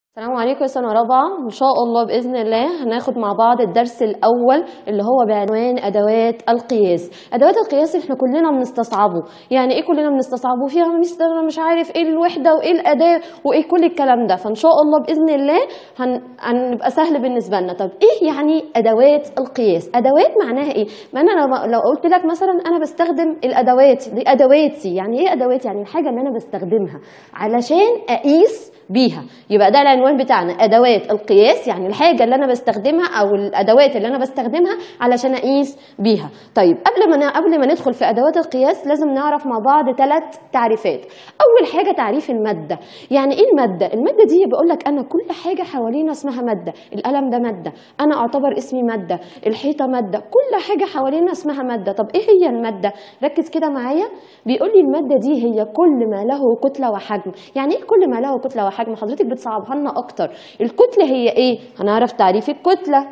السلام عليكم يا سنة رابعة إن شاء الله بإذن الله هناخد مع بعض الدرس الأول اللي هو بعنوان أدوات القياس أدوات القياس إحنا كلنا بنستصعبه يعني إيه كلنا بنستصعبه فيها مستر أنا مش عارف إيه الوحدة وإيه الأداة وإيه كل الكلام ده فإن شاء الله بإذن الله هن... هنبقى سهل بالنسبة لنا طب إيه يعني أدوات القياس أدوات معناها إيه ما أنا لو, لو قلت لك مثلا أنا بستخدم الأدوات دي أدواتي يعني إيه أدوات يعني الحاجة اللي أنا بستخدمها علشان أقيس بيها يبقى ده العنوان بتاعنا ادوات القياس يعني الحاجه اللي انا بستخدمها او الادوات اللي انا بستخدمها علشان اقيس بيها طيب قبل ما قبل ما ندخل في ادوات القياس لازم نعرف مع بعض ثلاث تعريفات اول حاجه تعريف الماده يعني ايه الماده الماده دي بقول لك انا كل حاجه حوالينا اسمها ماده القلم ده ماده انا اعتبر اسمي ماده الحيطه ماده كل حاجه حوالينا اسمها ماده طب ايه هي الماده ركز كده معايا بيقول لي الماده دي هي كل ما له كتله وحجم يعني ايه كل ما له كتله وحجم حجم حضرتك بتصعبها لنا اكتر الكتله هي ايه هنعرف تعريف الكتله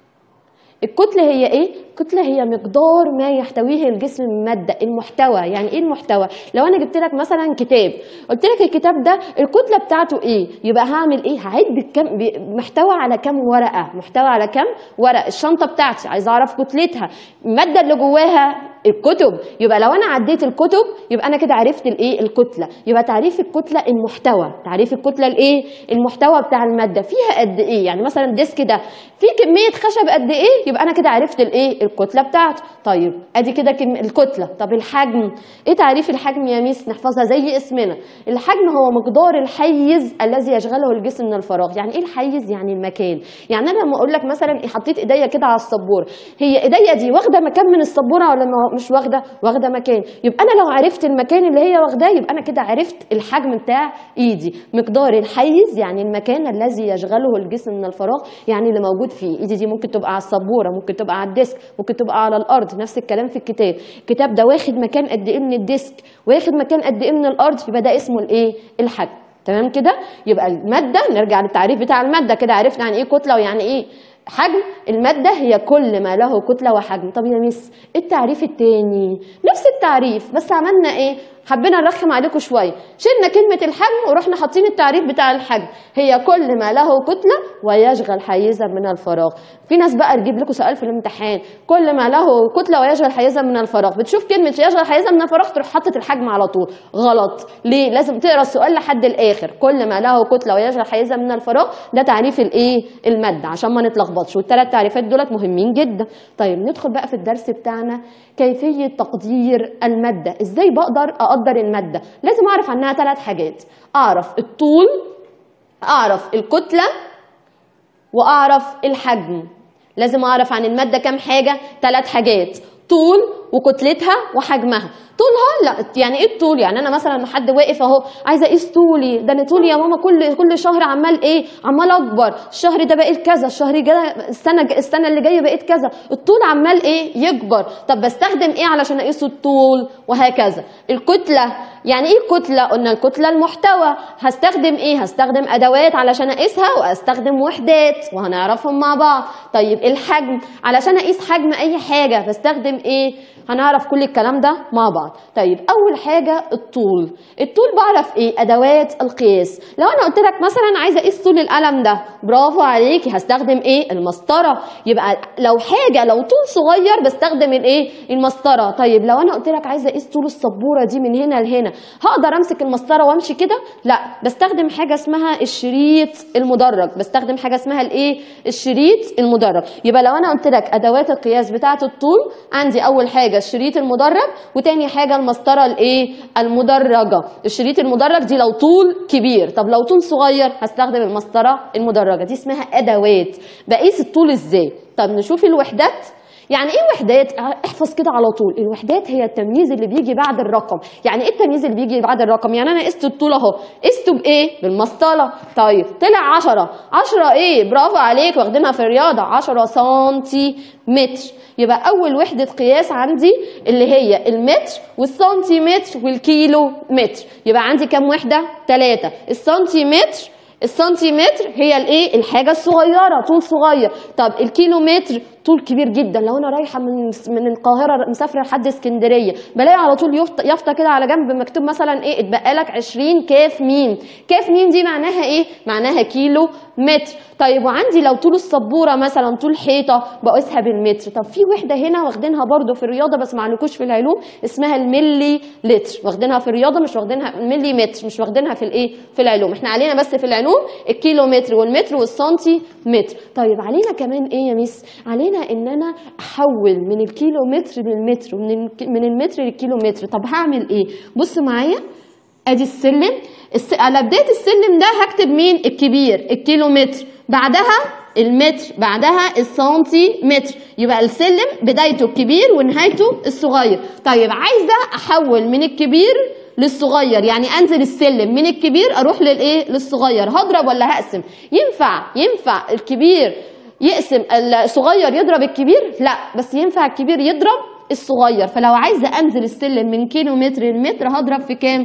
الكتلة هي ايه؟ الكتلة هي مقدار ما يحتويه الجسم من مادة، المحتوى، يعني ايه المحتوى؟ لو انا جبت لك مثلا كتاب، قلت لك الكتاب ده الكتلة بتاعته ايه؟ يبقى هعمل ايه؟ هعد كم محتوى على كم ورقة؟ محتوى على كم ورقة؟ الشنطة بتاعتي عايزة اعرف كتلتها، المادة اللي جواها الكتب يبقى لو انا عديت الكتب يبقى انا كده عرفت الايه الكتله يبقى تعريف الكتله المحتوى تعريف الكتله الايه المحتوى بتاع الماده فيها قد ايه يعني مثلا الديسك ده فيه كميه خشب قد ايه يبقى انا كده عرفت الايه الكتله بتاعته طيب ادي كده كم الكتله طب الحجم ايه تعريف الحجم يا ميس نحفظها زي اسمنا الحجم هو مقدار الحيز الذي يشغله الجسم من الفراغ يعني ايه الحيز يعني المكان يعني انا لما اقول لك مثلا حطيت ايديا كده على السبوره هي ايديا دي واخده مكان من السبوره ولا مش واخده واخده مكان يبقى انا لو عرفت المكان اللي هي واخداه يبقى انا كده عرفت الحجم بتاع ايدي مقدار الحيز يعني المكان الذي يشغله الجسم من الفراغ يعني اللي موجود فيه ايدي دي ممكن تبقى على السبوره ممكن تبقى على الديسك ممكن تبقى على الارض نفس الكلام في الكتاب الكتاب ده واخد مكان قد ايه من الديسك واخد مكان قد ايه من الارض يبقى ده اسمه الايه الحجم تمام كده يبقى الماده نرجع للتعريف بتاع الماده كده عرفنا يعني ايه كتله ويعني ايه حجم المادة هي كل ما له كتلة وحجم طب يا ميس التعريف التاني نفس التعريف بس عملنا ايه حبينا نرخم عليكم شوية شلنا كلمة الحجم ورحنا حاطين التعريف بتاع الحجم هي كل ما له كتلة ويشغل حيزا من الفراغ في ناس بقى تجيب لكم سؤال في الامتحان كل ما له كتلة ويشغل حيزا من الفراغ بتشوف كلمة يشغل حيزا من الفراغ تروح حاطط الحجم على طول غلط ليه لازم تقرا السؤال لحد الاخر كل ما له كتلة ويشغل حيزا من الفراغ ده تعريف الايه المادة عشان ما نتلخبطش والثلاث تعريفات دولت مهمين جدا طيب ندخل بقى في الدرس بتاعنا كيفية تقدير المادة ازاي بقدر اقدر المادة لازم اعرف عنها ثلاث حاجات اعرف الطول اعرف الكتلة واعرف الحجم لازم اعرف عن المادة كام حاجة ثلاث حاجات طول وكتلتها وحجمها طولها لا يعني ايه الطول يعني انا مثلا حد واقف اهو عايزه اقيس طولي ده انا طولي يا ماما كل كل شهر عمال ايه عمال اكبر الشهر ده بقيت كذا الشهر جاي السنه السنه اللي جايه بقيت كذا الطول عمال ايه يكبر طب بستخدم ايه علشان اقيس الطول وهكذا الكتله يعني ايه الكتله قلنا الكتله المحتوى هستخدم ايه هستخدم ادوات علشان اقيسها واستخدم وحدات وهنعرفهم مع بعض طيب الحجم علشان اقيس حجم اي حاجه بستخدم ايه هنعرف كل الكلام ده مع بعض طيب اول حاجه الطول الطول بعرف ايه ادوات القياس لو انا قلت لك مثلا عايزه اقيس طول القلم ده برافو عليكي هستخدم ايه المسطره يبقى لو حاجه لو طول صغير بستخدم الايه المسطره طيب لو انا قلت لك عايزه اقيس طول السبوره دي من هنا لهنا هقدر امسك المسطره وامشي كده لا بستخدم حاجه اسمها الشريط المدرج بستخدم حاجه اسمها الايه الشريط المدرج يبقى لو انا قلت لك ادوات القياس بتاعه الطول عندي اول حاجه الشريط المدرج وتاني حاجه المسطره الايه المدرجه الشريط المدرج دي لو طول كبير طب لو طول صغير هستخدم المسطره المدرجه دي اسمها ادوات بقيس الطول ازاي طب نشوف الوحدات يعني ايه وحدات احفظ كده على طول الوحدات هي التمييز اللي بيجي بعد الرقم يعني ايه التمييز اللي بيجي بعد الرقم يعني انا قست الطول اهو قسته بايه بالمسطره طيب طلع 10 10 ايه برافو عليك واخدينها في الرياضه 10 سنتي متر يبقى اول وحده قياس عندي اللي هي المتر والسنتيمتر والكيلو متر يبقى عندي كام وحده ثلاثه السنتيمتر السنتيمتر هي الايه الحاجه الصغيره طول صغير طب الكيلومتر طول كبير جدا لو انا رايحه من من القاهره مسافره لحد اسكندريه بلاقي على طول يافطه يافطه كده على جنب مكتوب مثلا ايه اتبقى لك 20 كاف ميم كاف ميم دي معناها ايه معناها كيلو متر طيب وعندي لو طول السبوره مثلا طول حيطه بقيسها بالمتر طب في وحده هنا واخدينها برضو في الرياضه بس ما عندكوش في العلوم اسمها الملي لتر واخدينها في الرياضه مش واخدينها الملي متر مش واخدينها في الايه في العلوم احنا علينا بس في العلوم الكيلو متر والمتر والسنتي متر طيب علينا كمان ايه يا ميس علينا ان انا احول من الكيلو متر للمتر ومن الك- من المتر للكيلو متر طب هعمل ايه بص معايا ادي السلم الس... على بدايه السلم ده هكتب مين الكبير الكيلو متر بعدها المتر بعدها السنتي متر يبقى السلم بدايته الكبير ونهايته الصغير طيب عايزه احول من الكبير للصغير يعني انزل السلم من الكبير اروح للايه للصغير هضرب ولا هقسم ينفع ينفع الكبير يقسم الصغير يضرب الكبير لا بس ينفع الكبير يضرب الصغير فلو عايزه انزل السلم من كيلو متر لمتر هضرب في كام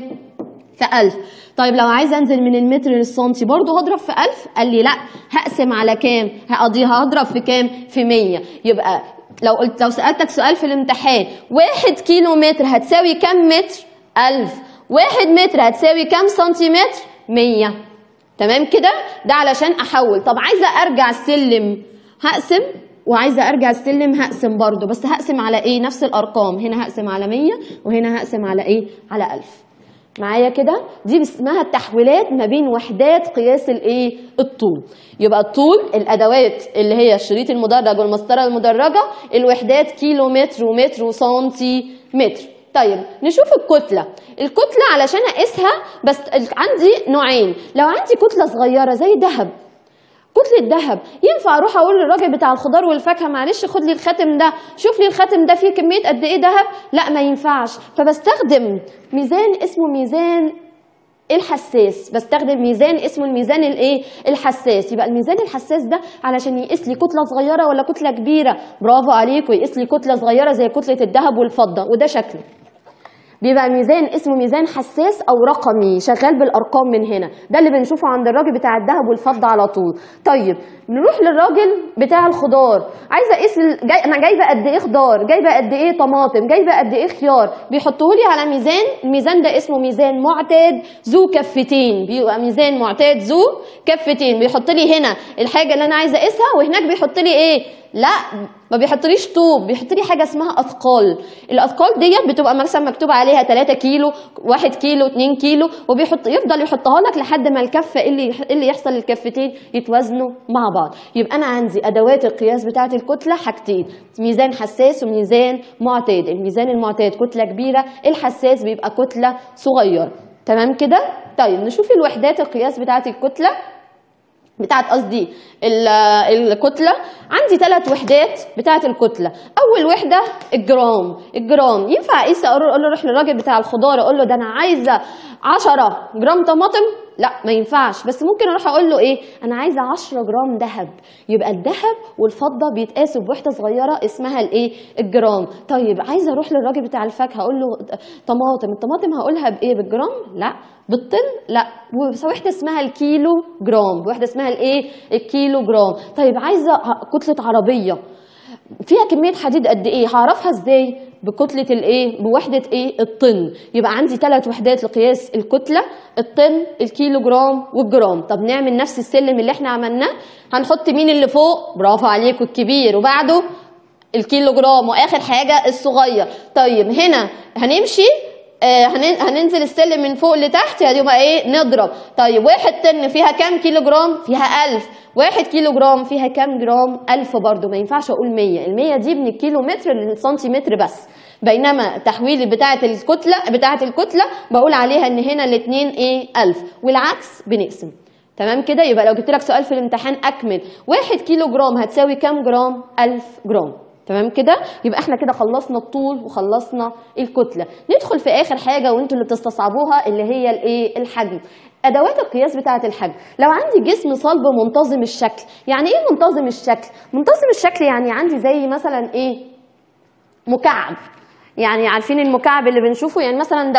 في 1000 طيب لو عايزه انزل من المتر للسنتي برضه هضرب في 1000 قال لي لا هقسم على كام هقضيها هضرب في كام في 100 يبقى لو قلت لو سالتك سؤال في الامتحان واحد كيلو متر هتساوي كام متر 1000 واحد متر هتساوي كام سنتيمتر 100 تمام كده ده علشان احول طب عايزه ارجع السلم هقسم وعايزه ارجع السلم هقسم برضو بس هقسم على ايه نفس الارقام هنا هقسم على 100 وهنا هقسم على ايه على 1000 معايا كده دي اسمها التحويلات ما بين وحدات قياس الايه الطول يبقى الطول الادوات اللي هي الشريط المدرج والمسطره المدرجه الوحدات كيلو متر ومتر وسنتي متر طيب نشوف الكتله الكتله علشان اقيسها بس عندي نوعين لو عندي كتله صغيره زي ذهب كتلة ذهب ينفع اروح اقول للراجل بتاع الخضار والفاكهه معلش خد لي الخاتم ده شوف لي الخاتم ده فيه كميه قد ايه ذهب لا ما ينفعش فبستخدم ميزان اسمه ميزان الحساس بستخدم ميزان اسمه الميزان الايه الحساس يبقى الميزان الحساس ده علشان يقيس لي كتله صغيره ولا كتله كبيره برافو عليك ويقيس لي كتله صغيره زي كتله الذهب والفضه وده شكله بيبقى ميزان اسمه ميزان حساس او رقمي شغال بالارقام من هنا ده اللي بنشوفه عند الراجل بتاع الذهب والفضه على طول طيب نروح للراجل بتاع الخضار عايزه اقيس ال- جاي انا جايبه قد ايه خضار جايبه قد ايه طماطم جايبه قد ايه خيار بيحطوه لي على ميزان الميزان ده اسمه ميزان معتاد ذو كفتين بيبقى ميزان معتاد ذو كفتين بيحط لي هنا الحاجه اللي انا عايزه اقيسها وهناك بيحط لي ايه لا ما بيحطليش طوب بيحط لي حاجه اسمها اثقال الاثقال ديت بتبقى مثلا مكتوب عليها 3 كيلو 1 كيلو 2 كيلو وبيحط يفضل يحطها لك لحد ما الكفه إيه اللي إيه اللي يحصل للكفتين يتوازنوا مع بعض يبقى انا عندي ادوات القياس بتاعه الكتله حاجتين ميزان حساس وميزان معتاد الميزان المعتاد كتله كبيره الحساس بيبقى كتله صغيره تمام كده طيب نشوف الوحدات القياس بتاعه الكتله بتاعت قصدي ال- الكتله عندي ثلاث وحدات بتاعت الكتله اول وحده الجرام الجرام ينفع اقيس اقول له روح للراجل بتاع الخضار اقول له ده انا عايزه 10 جرام طماطم لا ما ينفعش بس ممكن اروح اقول له ايه انا عايزه 10 جرام ذهب يبقى الذهب والفضه بيتقاسوا بوحده صغيره اسمها الايه الجرام طيب عايزه اروح للراجل بتاع الفاكهه اقول له طماطم الطماطم هقولها بايه بالجرام لا بالطن لا وحده اسمها الكيلو جرام وحده اسمها الايه الكيلو جرام طيب عايزه ع- كتله عربيه فيها كميه حديد قد ايه هعرفها ازاي بكتله الايه بوحده ايه الطن يبقى عندي ثلاث وحدات لقياس الكتله الطن الكيلو جرام والجرام طب نعمل نفس السلم اللي احنا عملناه هنحط مين اللي فوق برافو عليكم الكبير وبعده الكيلو جرام واخر حاجه الصغير طيب هنا هنمشي آه هنن- هننزل السلم من فوق لتحت هتبقى ايه نضرب طيب واحد طن فيها كام كيلو جرام فيها ألف واحد كيلو جرام فيها كام جرام ألف برضو ما ينفعش أقول مية المية دي من الكيلو متر للسنتيمتر بس بينما التحويل بتاعة الكتلة بتاعة الكتلة بقول عليها ان هنا الاتنين ايه ألف والعكس بنقسم تمام كده يبقى لو جبت لك سؤال في الامتحان اكمل واحد كيلو جرام هتساوي كام جرام ألف جرام تمام كده يبقى احنا كده خلصنا الطول وخلصنا الكتله ندخل في اخر حاجه وانتوا اللي بتستصعبوها اللي هي الايه الحجم ادوات القياس بتاعه الحجم لو عندي جسم صلب منتظم الشكل يعني ايه منتظم الشكل منتظم الشكل يعني عندي زي مثلا ايه مكعب يعني عارفين المكعب اللي بنشوفه يعني مثلا ده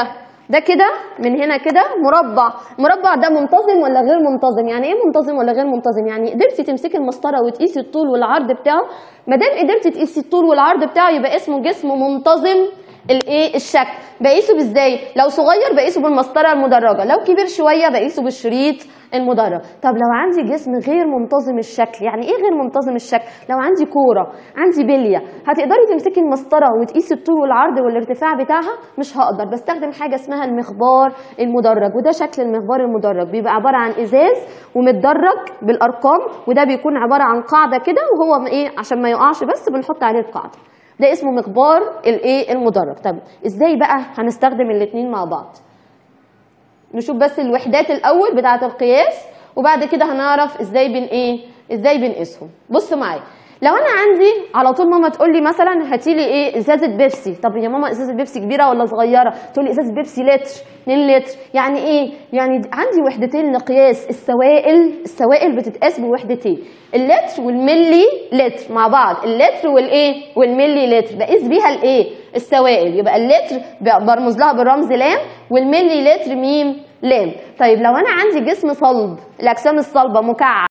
ده كده من هنا كده مربع مربع ده منتظم ولا غير منتظم يعني ايه منتظم ولا غير منتظم يعني قدرتي تمسكي المسطره وتقيسي الطول والعرض بتاعه ما دام قدرتي تقيسي الطول والعرض بتاعه يبقى اسمه جسم منتظم الايه الشكل بقيسه بازاي لو صغير بقيسه بالمسطره المدرجه لو كبير شويه بقيسه بالشريط المدرج طب لو عندي جسم غير منتظم الشكل يعني ايه غير منتظم الشكل لو عندي كوره عندي بليه هتقدري تمسكي المسطره وتقيسي الطول والعرض والارتفاع بتاعها مش هقدر بستخدم حاجه اسمها المخبار المدرج وده شكل المخبار المدرج بيبقى عباره عن ازاز ومتدرج بالارقام وده بيكون عباره عن قاعده كده وهو ايه عشان ما يقعش بس بنحط عليه القاعده ده اسمه مقبار الايه المدرج طب ازاي بقى هنستخدم الاثنين مع بعض نشوف بس الوحدات الاول بتاعه القياس وبعد كده هنعرف ازاي بن ايه ازاي بنقيسهم بص معايا لو انا عندي على طول ماما تقول لي مثلا هاتي لي ايه ازازه بيبسي طب يا ماما ازازه بيبسي كبيره ولا صغيره تقول لي ازازه بيبسي لتر 2 لتر يعني ايه يعني عندي وحدتين لقياس السوائل السوائل بتتقاس بوحدتين اللتر والملي لتر مع بعض اللتر والايه والملي لتر بقيس بيها الايه السوائل يبقى اللتر برمز لها بالرمز لام والملي لتر ميم لام طيب لو انا عندي جسم صلب الاجسام الصلبه مكعب